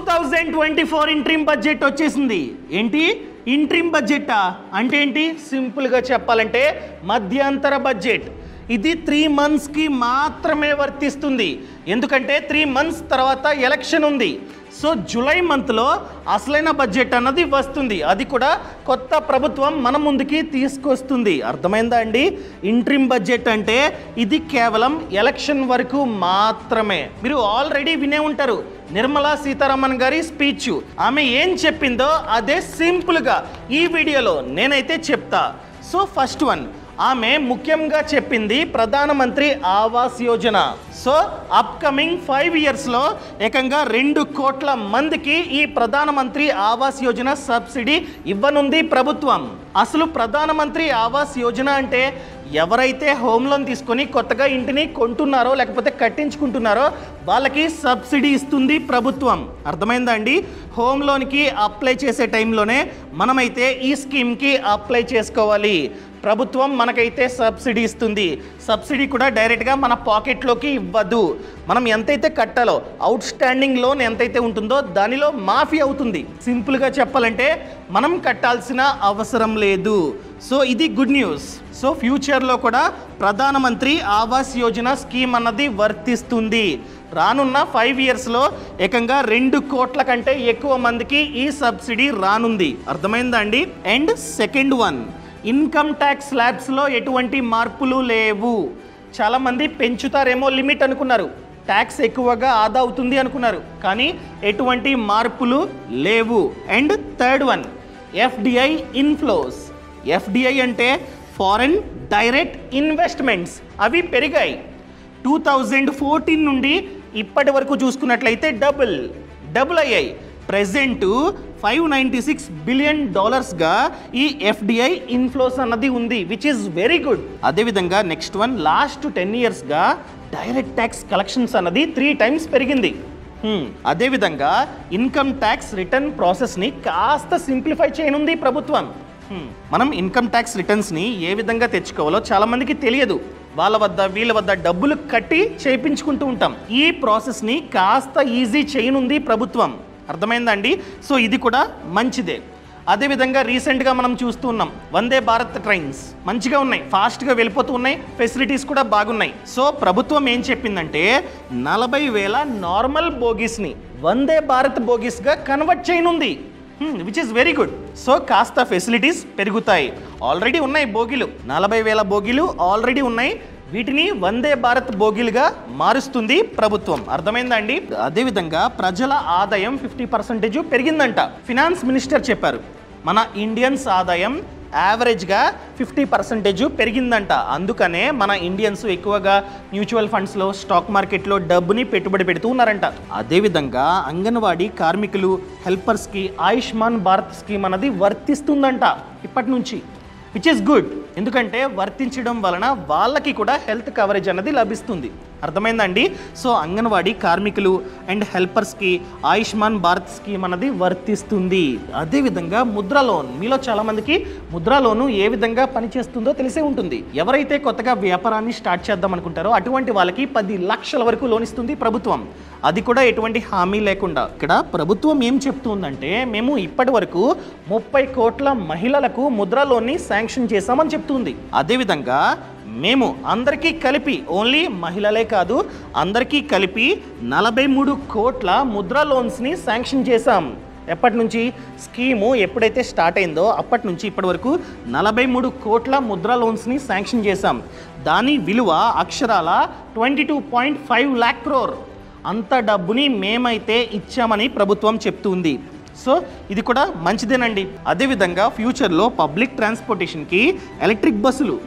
Thousand twenty four interim budget వచ్చేసింది ఏంటి interim బడ్జెట్టా అంటే ఏంటి సింపుల్గా చెప్పాలంటే మధ్యంతర బడ్జెట్ ఇది త్రీ మంత్స్కి మాత్రమే వర్తిస్తుంది ఎందుకంటే త్రీ మంత్స్ తర్వాత ఎలక్షన్ ఉంది సో జూలై మంత్లో అసలైన బడ్జెట్ అన్నది వస్తుంది అది కూడా కొత్త ప్రభుత్వం మన ముందుకి తీసుకొస్తుంది అర్థమైందా అండి ఇంట్రీమ్ బడ్జెట్ అంటే ఇది కేవలం ఎలక్షన్ వరకు మాత్రమే మీరు ఆల్రెడీ వినే ఉంటారు నిర్మలా సీతారామన్ గారి స్పీచ్ ఆమె ఏం చెప్పిందో అదే సింపుల్గా ఈ వీడియోలో నేనైతే చెప్తా సో ఫస్ట్ వన్ ఆమె ముఖ్యంగా చెప్పింది Pradhan Mantri Awas Yojana so upcoming five ఇయర్స్లో ఏకంగా రెండు కోట్ల మందికి ఈ ప్రధానమంత్రి ఆవాస్ యోజన సబ్సిడీ ఇవ్వనుంది ప్రభుత్వం అసలు ప్రధానమంత్రి ఆవాస్ యోజన అంటే ఎవరైతే హోమ్ లోన్ తీసుకొని కొత్తగా ఇంటిని కొంటున్నారో లేకపోతే కట్టించుకుంటున్నారో వాళ్ళకి సబ్సిడీ ఇస్తుంది ప్రభుత్వం అర్థమైందా అండి హోమ్ లోన్కి అప్లై చేసే టైంలోనే మనమైతే ఈ స్కీమ్కి అప్లై చేసుకోవాలి ప్రభుత్వం మనకైతే సబ్సిడీ ఇస్తుంది సబ్సిడీ కూడా డైరెక్ట్గా మన పాకెట్లోకి ఇవ్వదు మనం ఎంతైతే కట్టాలో అవుట్ స్టాండింగ్ లోన్ ఎంతైతే ఉంటుందో దానిలో మాఫీ అవుతుంది సింపుల్గా చెప్పాలంటే మనం కట్టాల్సిన అవసరం లేదు సో ఇది గుడ్ న్యూస్ సో ఫ్యూచర్లో కూడా ప్రధానమంత్రి ఆవాస్ యోజన స్కీమ్ అన్నది వర్తిస్తుంది రానున్న ఫైవ్ ఇయర్స్లో ఏకంగా రెండు కోట్ల కంటే ఎక్కువ మందికి ఈ సబ్సిడీ రానుంది అర్థమైందా అండి and second one income tax స్లాబ్స్లో ఎటువంటి మార్పులు లేవు చాలామంది పెంచుతారేమో లిమిట్ అనుకున్నారు ట్యాక్స్ ఎక్కువగా ఆదా అవుతుంది అనుకున్నారు కానీ ఎటువంటి మార్పులు లేవు and third one FDI inflows FDI అంటే ఫారెన్ డైరెక్ట్ ఇన్వెస్ట్మెంట్స్ అవి పెరిగాయి టూ థౌజండ్ ఫోర్టీన్ నుండి ఇప్పటి వరకు చూసుకున్నట్లయితే డబుల్ డబుల్ అయ్యాయి present five ninety six billion డాలర్స్గా ఈ ఎఫ్డిఐ ఇన్ఫ్లోస్ అన్నది ఉంది విచ్ ఇస్ వెరీ గుడ్ అదేవిధంగా నెక్స్ట్ వన్ లాస్ట్ టెన్ ఇయర్స్గా డైరెక్ట్ ట్యాక్స్ కలెక్షన్స్ అన్నది త్రీ టైమ్స్ పెరిగింది Hmm. అదేవిధంగా ఇన్కమ్ ట్యాక్స్ రిటర్న్ ప్రాసెస్ని కాస్త సింప్లిఫై చేయనుంది ప్రభుత్వం Hmm. మనం ఇన్కమ్ ట్యాక్స్ రిటర్న్స్ని ఏ విధంగా తెచ్చుకోవాలో చాలా మందికి తెలియదు వాళ్ళ వద్ద వీళ్ళ వద్ద డబ్బులు కట్టి చేయించుకుంటూ ఉంటాం ఈ ప్రాసెస్ని కాస్త ఈజీ చేయనుంది ప్రభుత్వం అర్థమైందండి సో ఇది కూడా మంచిదే అదేవిధంగా రీసెంట్గా మనం చూస్తూ ఉన్నాం వందే భారత్ ట్రైన్స్ మంచిగా ఉన్నాయి ఫాస్ట్గా వెళ్ళిపోతూ ఉన్నాయి ఫెసిలిటీస్ కూడా బాగున్నాయి సో ప్రభుత్వం ఏం చెప్పిందంటే నలభై వేల నార్మల్ బోగీస్ని వందే భారత్ బోగీస్గా కన్వర్ట్ చేయనుంది which is very good so కాస్త ఫెసిలిటీస్ పెరుగుతాయి ఆల్రెడీ ఉన్నాయి బోగీలు నలభై వేల బోగీలు ఆల్రెడీ ఉన్నాయి వీటిని వందే భారత్ బోగీలుగా మారుస్తుంది ప్రభుత్వం అర్థమైందా అండి అదేవిధంగా ప్రజల ఆదాయం ఫిఫ్టీ పర్సెంటేజ్ పెరిగిందంట ఫినాన్స్ మినిస్టర్ చెప్పారు మన ఇండియన్స్ ఆదాయం యావరేజ్గా ఫిఫ్టీ పర్సెంటేజ్ పెరిగిందంట అందుకనే మన ఇండియన్స్ ఎక్కువగా మ్యూచువల్ ఫండ్స్లో స్టాక్ మార్కెట్లో డబ్బుని పెట్టుబడి పెడుతూ ఉన్నారంట అదేవిధంగా అంగన్వాడీ కార్మికులు హెల్పర్స్కి ఆయుష్మాన్ భారత్ స్కీమ్ అన్నది వర్తిస్తుందంట ఇప్పటి నుంచి విచ్ ఇస్ గుడ్ ఎందుకంటే వర్తించడం వలన వాళ్ళకి కూడా హెల్త్ కవరేజ్ అన్నది లభిస్తుంది అర్థమైందండి సో అంగన్వాడీ కార్మికులు అండ్ హెల్పర్స్కి ఆయుష్మాన్ భారత్ స్కీమ్ అన్నది వర్తిస్తుంది అదేవిధంగా ముద్రా లోన్ మీలో చాలామందికి ముద్రా లోను ఏ విధంగా పనిచేస్తుందో తెలిసే ఉంటుంది ఎవరైతే కొత్తగా వ్యాపారాన్ని స్టార్ట్ చేద్దాం అనుకుంటారో అటువంటి వాళ్ళకి పది లక్షల వరకు లోన్ ఇస్తుంది ప్రభుత్వం అది కూడా ఎటువంటి హామీ లేకుండా ఇక్కడ ప్రభుత్వం ఏం చెప్తుందంటే మేము ఇప్పటి వరకు ముప్పై కోట్ల మహిళలకు ముద్రా లోన్ని శాంక్షన్ చేశామని చెప్తుంది అదేవిధంగా మేము అందరికీ కలిపి ఓన్లీ మహిళలే కాదు అందరికీ కలిపి నలభై మూడు కోట్ల ముద్రా లోన్స్ని శాంక్షన్ చేశాం ఎప్పటి నుంచి స్కీము ఎప్పుడైతే స్టార్ట్ అయిందో అప్పటి నుంచి ఇప్పటి వరకు నలభై మూడు కోట్ల ముద్రా లోన్స్ని శాంక్షన్ చేశాం దాని విలువ అక్షరాల twenty two point five lakh crore అంత డబ్బుని మేమైతే ఇచ్చామని ప్రభుత్వం చెప్తుంది సో ఇది కూడా మంచిదేనండి అదేవిధంగా ఫ్యూచర్లో పబ్లిక్ ట్రాన్స్పోర్టేషన్కి ఎలక్ట్రిక్ బస్సులు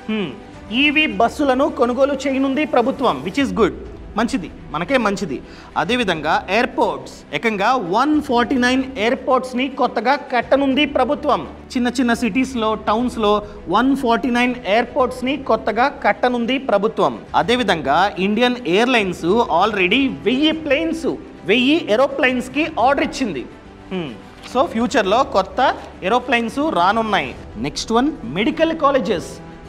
ఈవీ బస్సులను కొనుగోలు చేయనుంది ప్రభుత్వం విచ్ ఇస్ గుడ్ మంచిది మనకే మంచిది అదేవిధంగా ఎయిర్పోర్ట్స్ ఏకంగా వన్ ఫార్టీ నైన్ ఎయిర్పోర్ట్స్ని కొత్తగా కట్టనుంది ప్రభుత్వం చిన్న చిన్న సిటీస్లో టౌన్స్లో వన్ ఫార్టీ నైన్ ఎయిర్పోర్ట్స్ని కొత్తగా కట్టనుంది ప్రభుత్వం అదేవిధంగా ఇండియన్ ఎయిర్లైన్స్ ఆల్రెడీ వెయ్యి ప్లేన్స్ వెయ్యి ఏరోప్లైన్స్కి ఆర్డర్ ఇచ్చింది Hmm. సో ఫ్యూచర్లో కొత్త ఏరోప్లైన్స్ రానున్నాయి నెక్స్ట్ వన్ మెడికల్ కాలేజెస్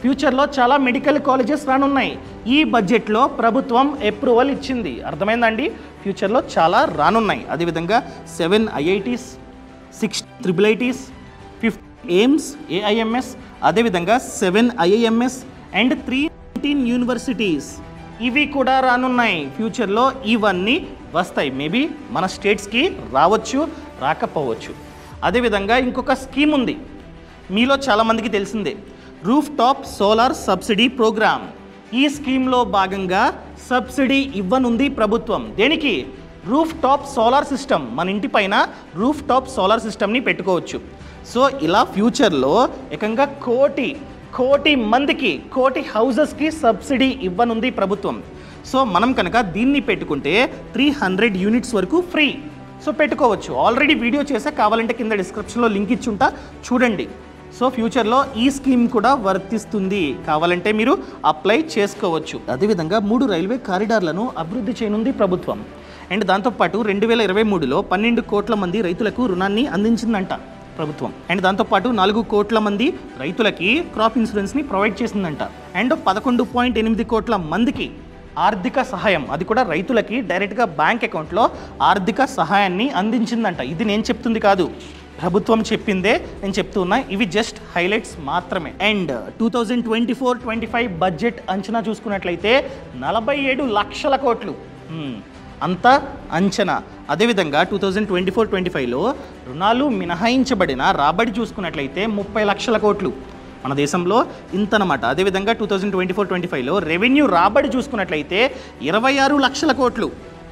ఫ్యూచర్లో చాలా మెడికల్ కాలేజెస్ రానున్నాయి ఈ బడ్జెట్లో ప్రభుత్వం అప్రూవల్ ఇచ్చింది అర్థమైందండి ఫ్యూచర్లో చాలా రానున్నాయి అదేవిధంగా seven IITs six triple ITs fifth AIIMS AIIMS అదేవిధంగా seven IIMs and three universities ఇవి కూడా రానున్నాయి ఫ్యూచర్లో ఇవన్నీ వస్తాయి మేబీ మన స్టేట్స్కి రావచ్చు రాకపోవచ్చు అదేవిధంగా ఇంకొక స్కీమ్ ఉంది మీలో చాలామందికి తెలిసిందే roof top solar subsidy program ఈ స్కీమ్లో భాగంగా సబ్సిడీ ఇవ్వనుంది ప్రభుత్వం దేనికి రూఫ్ టాప్ సోలార్ సిస్టమ్ మన ఇంటి పైన రూఫ్ టాప్ సోలార్ సిస్టమ్ని పెట్టుకోవచ్చు సో ఇలా ఫ్యూచర్లో ఏకంగా కోటి కోటి మందికి కోటి హౌజెస్కి సబ్సిడీ ఇవ్వనుంది ప్రభుత్వం సో మనం కనుక దీన్ని పెట్టుకుంటే త్రీ హండ్రెడ్ యూనిట్స్ వరకు ఫ్రీ సో పెట్టుకోవచ్చు ఆల్రెడీ వీడియో చేసా కావాలంటే కింద డిస్క్రిప్షన్లో లింక్ ఇచ్చుంటా చూడండి సో ఫ్యూచర్లో ఈ స్కీమ్ కూడా వర్తిస్తుంది కావాలంటే మీరు అప్లై చేసుకోవచ్చు అదేవిధంగా మూడు రైల్వే కారిడార్లను అభివృద్ధి చేయనుంది ప్రభుత్వం అండ్ దాంతోపాటు రెండు వేల ఇరవై మూడులో పన్నెండు కోట్ల మంది రైతులకు రుణాన్ని అందించిందంట ప్రభుత్వం అండ్ దాంతోపాటు నాలుగు కోట్ల మంది రైతులకి క్రాప్ ఇన్సూరెన్స్ని ప్రొవైడ్ చేసిందంట అండ్ పదకొండు పాయింట్ ఎనిమిది కోట్ల మందికి ఆర్థిక సహాయం అది కూడా రైతులకి డైరెక్ట్గా బ్యాంక్ అకౌంట్లో ఆర్థిక సహాయాన్ని అందించిందంట ఇది నేను చెప్తుంది కాదు ప్రభుత్వం చెప్పిందే నేను చెప్తున్నా ఇవి జస్ట్ హైలైట్స్ మాత్రమే and two thousand twenty four twenty five budget అంచనా చూసుకున్నట్లయితే నలభై ఏడు లక్షల కోట్లు Hmm. అంత అంచనా అదేవిధంగా two thousand twenty four twenty ఫైవ్లో రుణాలు మినహాయించబడిన రాబడి చూసుకున్నట్లయితే ముప్పై లక్షల కోట్లు మన దేశంలో ఇంతనమాట అదేవిధంగా two thousand twenty four twenty ఫైవ్లో రెవెన్యూ రాబడి చూసుకున్నట్లయితే ఇరవై ఆరు లక్షల కోట్లు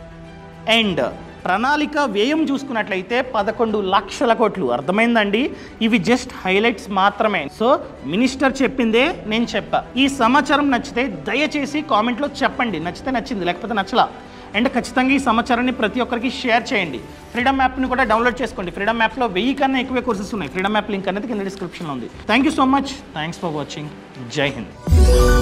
అండ్ ప్రణాళిక వ్యయం చూసుకున్నట్లయితే పదకొండు లక్షల కోట్లు అర్థమైందండి ఇవి జస్ట్ హైలైట్స్ మాత్రమే సో మినిస్టర్ చెప్పిందే నేను చెప్పా ఈ సమాచారం నచ్చితే దయచేసి కామెంట్లో చెప్పండి నచ్చితే నచ్చింది లేకపోతే నచ్చలా అండ్ ఖచ్చితంగా ఈ సమాచారాన్ని ప్రతి ఒక్కరికి షేర్ చేయండి ఫ్రీడమ్ యాప్ని కూడా డౌన్లోడ్ చేసుకోండి ఫ్రీడమ్ యాప్లో వెయ్యి కన్నా ఎక్కువే కోర్సెస్ ఉన్నాయి ఫ్రీడమ్ యాప్ లింక్ అనేది కింద డిస్క్రిప్షన్లో ఉంది thank you so much thanks for watching జై హింద్